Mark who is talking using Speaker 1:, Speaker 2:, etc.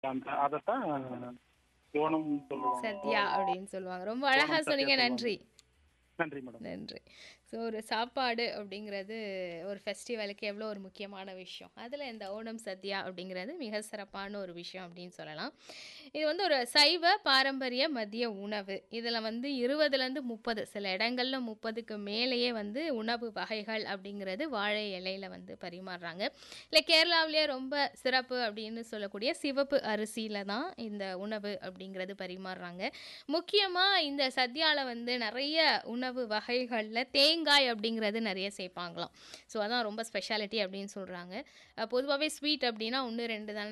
Speaker 1: அந்த அதைத்தான் ஓணம் சொல்லுவாங்க
Speaker 2: சத்யா அப்படின்னு சொல்லுவாங்க ரொம்ப அழகா
Speaker 1: ஓணம்
Speaker 2: சொன்னீங்க
Speaker 1: சத்யா
Speaker 2: நன்றி
Speaker 1: நன்றி மேடம்
Speaker 2: நன்றி ஸோ ஒரு சாப்பாடு அப்படிங்கிறது ஒரு ஃபெஸ்டிவலுக்கு எவ்வளோ ஒரு முக்கியமான விஷயம் அதில் இந்த ஓணம் சத்யா அப்படிங்கிறது மிக சிறப்பான ஒரு விஷயம் அப்படின்னு சொல்லலாம் இது வந்து ஒரு சைவ பாரம்பரிய மதிய உணவு இதில் வந்து இருபதுலேருந்து முப்பது சில இடங்கள்ல முப்பதுக்கு மேலேயே வந்து உணவு வகைகள் அப்படிங்கிறது வாழை இலையில வந்து பரிமாறுறாங்க இல்லை கேரளாவிலேயே ரொம்ப சிறப்பு அப்படின்னு சொல்லக்கூடிய சிவப்பு அரிசியில் தான் இந்த உணவு அப்படிங்கிறது பரிமாறுறாங்க முக்கியமாக இந்த சத்யாவில் வந்து நிறைய உணவு வகைகளில் தேங்காய் அப்படிங்கிறது நிறைய சேர்ப்பாங்களாம் ஸோ அதான் ரொம்ப ஸ்பெஷாலிட்டி அப்படின்னு சொல்கிறாங்க பொதுவாகவே ஸ்வீட் அப்படின்னா ஒன்று ரெண்டு தானே